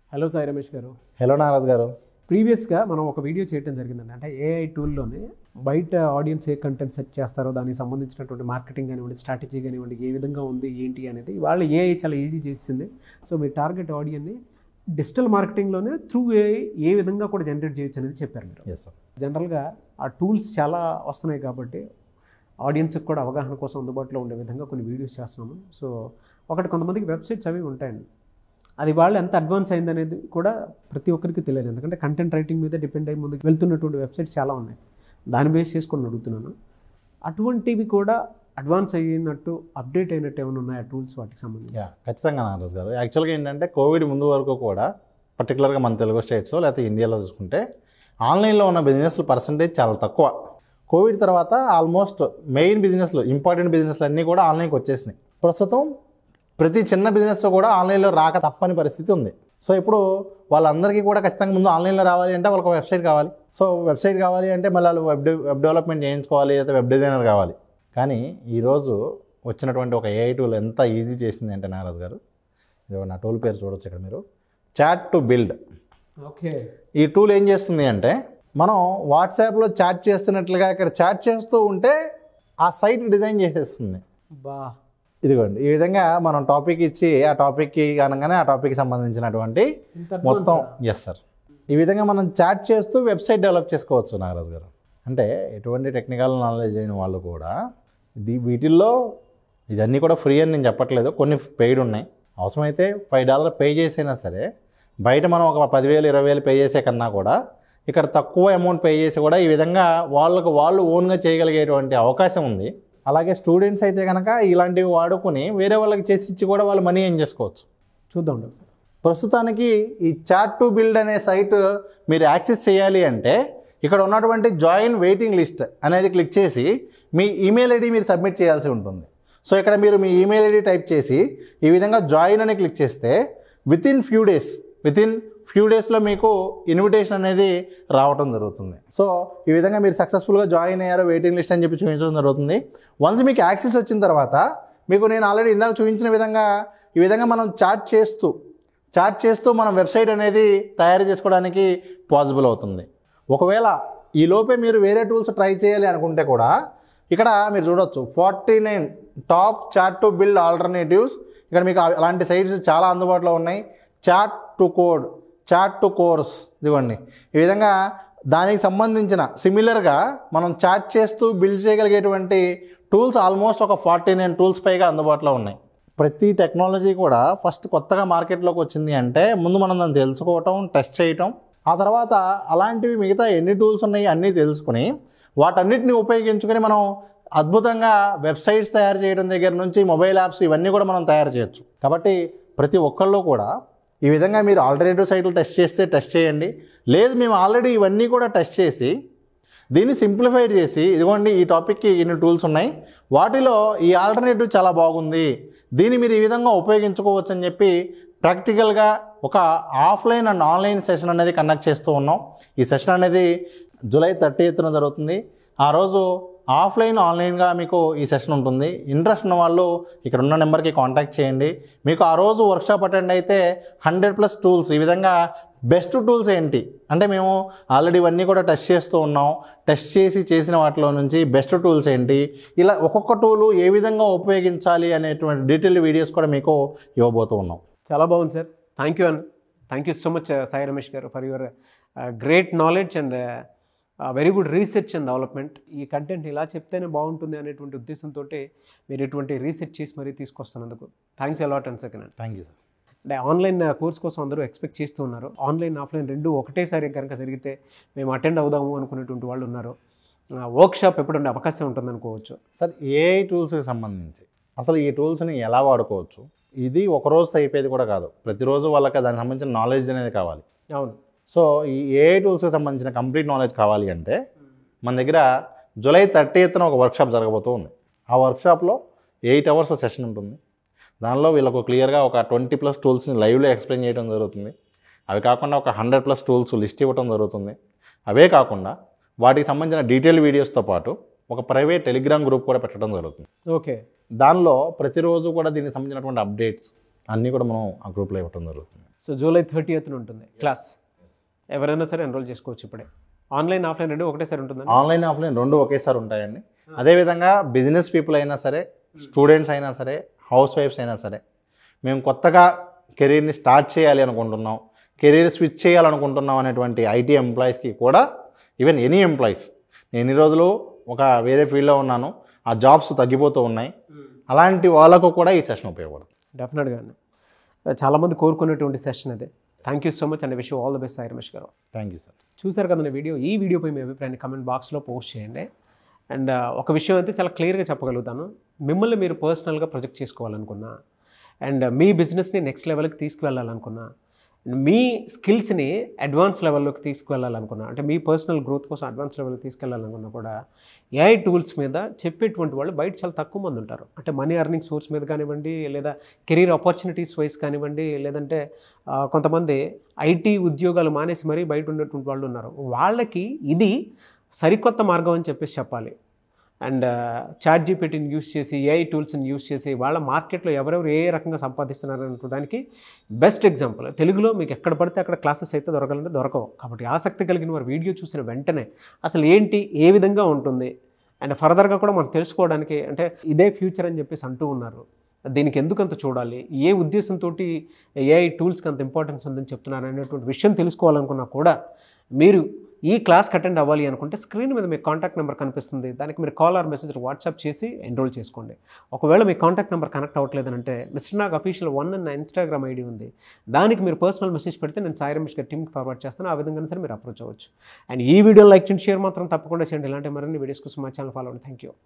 hello Sai Ramesh గారు hello నారాజ్ గారు ప్రీవియస్గా మనం ఒక వీడియో చేయడం జరిగిందండి అంటే ఏఐ టూల్లోనే బయట ఆడియన్స్ ఏ కంటెంట్ సెట్ చేస్తారో దానికి సంబంధించినటువంటి మార్కెటింగ్ కానివ్వండి స్ట్రాటజీ కానివ్వండి ఏ విధంగా ఉంది ఏంటి అనేది వాళ్ళు ఏఐ చాలా ఈజీ చేసింది సో మీ టార్గెట్ ఆడియన్ని డిజిటల్ మార్కెటింగ్లోనే త్రూ ఏఐ ఏ విధంగా కూడా జనరేట్ చేయొచ్చు అనేది చెప్పారు మీరు ఎస్ సార్ జనరల్గా ఆ టూల్స్ చాలా వస్తున్నాయి కాబట్టి ఆడియన్స్కి కూడా అవగాహన కోసం అందుబాటులో ఉండే విధంగా కొన్ని వీడియోస్ చేస్తున్నాము సో ఒకటి కొంతమందికి వెబ్సైట్స్ అవి ఉంటాయండి అది వాళ్ళు ఎంత అడ్వాన్స్ అయిందనేది కూడా ప్రతి ఒక్కరికి తెలియదు ఎందుకంటే కంటెంట్ రైటింగ్ మీద డిపెండ్ అయ్యి ముందుకు వెళ్తున్నటువంటి వెబ్సైట్స్ చాలా ఉన్నాయి దాన్ని బేస్ చేసుకొని అడుగుతున్నాను అటువంటివి కూడా అడ్వాన్స్ అయినట్టు అప్డేట్ అయినట్టు ఏమైనా ఉన్నాయా టూల్స్ వాటికి సంబంధించి యా ఖచ్చితంగా నారాజ్ గారు యాక్చువల్గా ఏంటంటే కోవిడ్ ముందు వరకు కూడా పర్టికులర్గా మన తెలుగు స్టేట్స్ లేకపోతే ఇండియాలో చూసుకుంటే ఆన్లైన్లో ఉన్న బిజినెస్ల పర్సంటేజ్ చాలా తక్కువ కోవిడ్ తర్వాత ఆల్మోస్ట్ మెయిన్ బిజినెస్లు ఇంపార్టెంట్ బిజినెస్లు అన్నీ కూడా ఆన్లైన్కి వచ్చేసినాయి ప్రస్తుతం ప్రతి చిన్న బిజినెస్ కూడా ఆన్లైన్లో రాక తప్పని పరిస్థితి ఉంది సో ఇప్పుడు వాళ్ళందరికీ కూడా ఖచ్చితంగా ముందు ఆన్లైన్లో రావాలి అంటే వాళ్ళకి వెబ్సైట్ కావాలి సో వెబ్సైట్ కావాలి అంటే మళ్ళీ వాళ్ళు వెబ్ డె- వెబ్ డెవలప్మెంట్ చేయించుకోవాలి లేదా వెబ్ డిజైనర్ కావాలి కానీ ఈరోజు వచ్చినటువంటి ఒక ఏఐ టూల్ ఎంత ఈజీ చేసింది అంటే నారాజ్ గారు ఇది నా టూల్ పేరు చూడొచ్చు ఇక్కడ మీరు చాట్ టు బిల్డ్ ఓకే ఈ టూల్ ఏం చేస్తుంది అంటే మనం వాట్సాప్లో చాట్ చేస్తున్నట్లుగా ఇక్కడ చాట్ చేస్తూ ఉంటే ఆ సైట్ డిజైన్ చేసేస్తుంది బా ఇదిగోండి ఈ విధంగా మనం టాపిక్ ఇచ్చి ఆ టాపిక్కి అనగానే ఆ టాపిక్కి సంబంధించినటువంటి ఇంత మొత్తం ఎస్ సార్ ఈ విధంగా మనం చాట్ చేస్తూ వెబ్సైట్ డెవలప్ చేసుకోవచ్చు నాగరాజ్ గారు అంటే ఎటువంటి టెక్నికల్ నాలెడ్జ్ అయిన వాళ్ళు కూడా ఇది వీటిల్లో ఇదన్నీ కూడా ఫ్రీ అని నేను చెప్పట్లేదు కొన్ని పెయిడ్ ఉన్నాయి అవసరమైతే ఫైవ్ డాలర్ పే చేసైనా సరే బయట మనం ఒక పదివేలు ఇరవై వేలు పే చేసే కన్నా కూడా ఇక్కడ తక్కువ అమౌంట్ పే చేసి కూడా ఈ విధంగా వాళ్ళకు వాళ్ళు ఓన్గా చేయగలిగేటువంటి అవకాశం ఉంది అలాగే స్టూడెంట్స్ అయితే కనుక ఇలాంటివి వాడుకొని వేరే వాళ్ళకి చేసి ఇచ్చి కూడా వాళ్ళు మనీ ఏం చేసుకోవచ్చు చూద్దాం ఒకసారి ప్రస్తుతానికి ఈ చాట్ టు బిల్డ్ అనే సైట్ మీరు యాక్సెస్ చేయాలి అంటే ఇక్కడ ఉన్నటువంటి జాయిన్ వెయిటింగ్ లిస్ట్ అనేది క్లిక్ చేసి మీ ఈమెయిల్ ఐడి మీరు సబ్మిట్ చేయాల్సి ఉంటుంది సో ఇక్కడ మీరు మీ ఈమెయిల్ ఐడి టైప్ చేసి ఈ విధంగా జాయిన్ అని క్లిక్ చేస్తే within few days within few డేస్లో మీకు ఇన్విటేషన్ అనేది రావటం జరుగుతుంది సో ఈ విధంగా మీరు సక్సెస్ఫుల్గా జాయిన్ అయ్యారో వెయిటింగ్ లిస్ట్ అని చెప్పి చూపించడం జరుగుతుంది వన్స్ మీకు యాక్సెస్ వచ్చిన తర్వాత మీకు నేను ఆల్రెడీ ఇందాక చూపించిన విధంగా ఈ విధంగా మనం చాట్ చేస్తూ చాట్ చేస్తూ మనం వెబ్సైట్ అనేది తయారు చేసుకోవడానికి పాసిబుల్ అవుతుంది ఒకవేళ ఈ లోపే మీరు వేరే టూల్స్ ట్రై చేయాలి అనుకుంటే కూడా ఇక్కడ మీరు చూడొచ్చు forty nine top chat to build alternatives ఇక్కడ మీకు అలాంటి సైట్స్ చాలా అందుబాటులో ఉన్నాయి chat to code chat to course ఇదిగోండి ఈ విధంగా దానికి సంబంధించిన సిమిలర్గా మనం చాట్ చేస్తూ బిల్డ్ చేయగలిగేటువంటి టూల్స్ ఆల్మోస్ట్ ఒక ఫార్టీ నైన్ టూల్స్ పైగా అందుబాటులో ఉన్నాయి ప్రతి టెక్నాలజీ కూడా ఫస్ట్ కొత్తగా మార్కెట్లోకి వచ్చింది అంటే ముందు మనం దాన్ని తెలుసుకోవటం టెస్ట్ చేయటం ఆ తర్వాత అలాంటివి మిగతా ఎన్ని టూల్స్ ఉన్నాయి అన్నీ తెలుసుకుని వాటన్నిటిని ఉపయోగించుకొని మనం అద్భుతంగా వెబ్సైట్స్ తయారు చేయడం దగ్గర నుంచి మొబైల్ యాప్స్ ఇవన్నీ కూడా మనం తయారు చేయొచ్చు కాబట్టి ప్రతి ఒక్కళ్ళు కూడా ఈ విధంగా మీరు ఆల్టర్నేటివ్ సైట్లు టెస్ట్ చేస్తే టెస్ట్ చేయండి లేదు మేము ఆల్రెడీ ఇవన్నీ కూడా టెస్ట్ చేసి దీన్ని సింప్లిఫైడ్ చేసి ఇదిగోండి ఈ టాపిక్కి ఇన్ని టూల్స్ ఉన్నాయి వాటిలో ఈ ఆల్టర్నేటివ్ చాలా బాగుంది దీన్ని మీరు ఈ విధంగా ఉపయోగించుకోవచ్చు అని చెప్పి ప్రాక్టికల్గా ఒక ఆఫ్లైన్ అండ్ ఆన్లైన్ సెషన్ అనేది కండక్ట్ చేస్తూ ఉన్నాం ఈ సెషన్ అనేది జూలై థర్టీ ఎత్తున జరుగుతుంది ఆ రోజు ఆఫ్లైన్ ఆన్లైన్గా మీకు ఈ సెషన్ ఉంటుంది ఇంట్రెస్ట్ ఉన్న వాళ్ళు ఇక్కడ ఉన్న నెంబర్కి కాంటాక్ట్ చేయండి మీకు ఆ రోజు వర్క్షాప్ అటెండ్ అయితే హండ్రెడ్ ప్లస్ టూల్స్ ఈ విధంగా బెస్ట్ టూల్స్ ఏంటి అంటే మేము ఆల్రెడీ ఇవన్నీ కూడా టెస్ట్ చేస్తూ ఉన్నాం టెస్ట్ చేసి చేసిన వాటిలో నుంచి బెస్ట్ టూల్స్ ఏంటి ఇలా ఒక్కొక్క టూలు ఏ విధంగా ఉపయోగించాలి అనేటువంటి డీటెయిల్ వీడియోస్ కూడా మీకు ఇవ్వబోతూ ఉన్నాం చాలా బాగుంది sir thank you and thank you so much Sai Ramesh garu for your great knowledge and very good research and development ఈ కంటెంట్ ఇలా చెప్తేనే బాగుంటుంది అనేటువంటి ఉద్దేశంతో మీరు ఇటువంటి రీసెర్చ్ చేసి మరీ తీసుకొస్తున్నందుకు thanks a lot and second thank you sir అంటే ఆన్లైన్ కోర్స్ కోసం అందరూ ఎక్స్పెక్ట్ చేస్తూ ఉన్నారు ఆన్లైన్ ఆఫ్లైన్ రెండు ఒకటేసారి కనుక జరిగితే మేము అటెండ్ అవుదాము అనుకునేటువంటి వాళ్ళు ఉన్నారు వర్క్ షాప్ ఎప్పుడుండే అవకాశం ఉంటుంది అనుకోవచ్చు సార్ ఏఐ టూల్స్కి సంబంధించి అసలు ఈ టూల్స్ని ఎలా వాడుకోవచ్చు ఇది ఒక రోజుతో అయిపోయేది కూడా కాదు ప్రతిరోజు వాళ్ళకి దానికి సంబంధించిన నాలెడ్జ్ అనేది కావాలి అవును సో ఈ ఏఐ టూల్స్కి సంబంధించిన కంప్లీట్ నాలెడ్జ్ కావాలి అంటే మన దగ్గర జూలై థర్టీ ఎత్తున ఒక వర్క్షాప్ జరగబోతూ ఉంది ఆ వర్క్షాప్లో ఎయిట్ అవర్స్ సెషన్ ఉంటుంది దానిలో వీళ్ళకు క్లియర్గా ఒక ట్వంటీ ప్లస్ టూల్స్ని లైవ్లో ఎక్స్ప్లెయిన్ చేయడం జరుగుతుంది అవి కాకుండా ఒక హండ్రెడ్ ప్లస్ టూల్స్ లిస్ట్ ఇవ్వడం జరుగుతుంది అవే కాకుండా వాటికి సంబంధించిన డీటెయిల్ వీడియోస్తో పాటు ఒక ప్రైవేట్ టెలిగ్రామ్ గ్రూప్ కూడా పెట్టడం జరుగుతుంది ఓకే దానిలో ప్రతిరోజు కూడా దీనికి సంబంధించినటువంటి అప్డేట్స్ అన్నీ కూడా మనం ఆ గ్రూప్లో ఇవ్వడం జరుగుతుంది సో జూలై థర్టీ ఉంటుంది క్లాస్ ఎవరైనా సరే ఎన్రోల్ చేసుకోవచ్చు ఇప్పుడే ఆన్లైన్ ఆఫ్లైన్ రెండు ఒకటేసారి ఉంటుందండి ఆన్లైన్ ఆఫ్లైన్ రెండు ఒకేసారి ఉంటాయండి అదేవిధంగా బిజినెస్ పీపుల్ అయినా సరే స్టూడెంట్స్ అయినా సరే హౌస్ వైఫ్స్ అయినా సరే మేము కొత్తగా కెరీర్ని స్టార్ట్ చేయాలి అనుకుంటున్నాం కెరీర్ స్విచ్ చేయాలనుకుంటున్నాం అనేటువంటి ఐటీ ఎంప్లాయీస్కి కూడా ఈవెన్ ఎనీ ఎంప్లాయీస్ నేను ఎన్ని రోజులు ఒక వేరే ఫీల్డ్లో ఉన్నాను ఆ జాబ్స్ తగ్గిపోతూ ఉన్నాయి అలాంటి వాళ్ళకు కూడా ఈ సెషన్ ఉపయోగపడుతుంది డెఫినెట్గా అండి చాలామంది కోరుకునేటువంటి సెషన్ అదే thank you so much and wish all the best Sai Ramesh garu thank you sir చూశారు కదండి వీడియో ఈ వీడియోపై మీ అభిప్రాయాన్ని కమెంట్ బాక్స్లో పోస్ట్ చేయండి అండ్ ఒక విషయం అయితే చాలా క్లియర్గా చెప్పగలుగుతాను మిమ్మల్ని మీరు పర్సనల్గా ప్రొజెక్ట్ చేసుకోవాలనుకున్నా అండ్ మీ బిజినెస్ని నెక్స్ట్ లెవెల్కి తీసుకువెళ్ళాలనుకున్నా and మీ స్కిల్స్ని అడ్వాన్స్ లెవెల్లోకి తీసుకువెళ్ళాలనుకున్నా అంటే మీ పర్సనల్ గ్రోత్ కోసం అడ్వాన్స్ లెవెల్కి తీసుకెళ్ళాలనుకున్నా కూడా ఏఐ టూల్స్ మీద చెప్పేటువంటి వాళ్ళు బయట చాలా తక్కువ మంది ఉంటారు అంటే మనీ అర్నింగ్ సోర్స్ మీద కానివ్వండి లేదా కెరీర్ ఆపర్చునిటీస్ వైస్ కానివ్వండి లేదంటే ఆ, కొంతమంది ఐటీ ఉద్యోగాలు మానేసి మరీ బయట ఉండేటువంటి వాళ్ళు ఉన్నారు వాళ్ళకి ఇది సరికొత్త మార్గం అని చెప్పేసి చెప్పాలి అండ్ చాట్ జీపీటీని యూస్ చేసి ఏఐ టూల్స్ని యూస్ చేసి వాళ్ళ మార్కెట్లో ఎవరెవరు ఏ రకంగా సంపాదిస్తున్నారు అనే దానికి బెస్ట్ ఎగ్జాంపుల్ తెలుగులో మీకు ఎక్కడ పడితే అక్కడ క్లాసెస్ అయితే దొరకాలంటే దొరకవు కాబట్టి ఆసక్తి కలిగిన వారు వీడియో చూసిన వెంటనే అసలు ఏంటి ఏ విధంగా ఉంటుంది అండ్ ఫర్దర్గా కూడా మనం తెలుసుకోవడానికి అంటే ఇదే ఫ్యూచర్ అని చెప్పేసి అంటూ ఉన్నారు దీనికి ఎందుకు అంత చూడాలి ఏ ఉద్దేశంతో ఏఐ టూల్స్కి అంత ఇంపార్టెన్స్ ఉందని చెప్తున్నారు అనేటువంటి విషయం తెలుసుకోవాలనుకున్నా కూడా మీరు ఈ క్లాస్కి అటెండ్ అవ్వాలి అనుకుంటే స్క్రీన్ మీద మీ కాంటాక్ట్ నెంబర్ కనిపిస్తుంది దానికి మీరు కాల్ ఆర్ మెసేజ్ వాట్సాప్ చేసి ఎన్రోల్ చేసుకోండి ఒకవేళ మీ కాంటాక్ట్ నెంబర్ కనెక్ట్ అవ్వట్లేదు అంటే మిస్టర్ నాగ్ అఫీషియల్ వన్ అన్న ఇన్స్టాగ్రామ్ ఐడి ఉంది దానికి మీరు పర్సనల్ మెసేజ్ పెడితే నేను సాయి రమేష్ గారి టీమ్కి ఫార్వర్డ్ చేస్తాను ఆ విధంగా సరే మీరు అప్రోచ్ అవ్వచ్చు అండ్ ఈ వీడియో లైక్ చేయండి షేర్ మాత్రం తప్పకుండా చేయండి ఇలాంటి మరిన్ని వీడియోస్ కోసం మా ఛానల్ ఫాలో అవ్వండి థ్యాంక్ యూ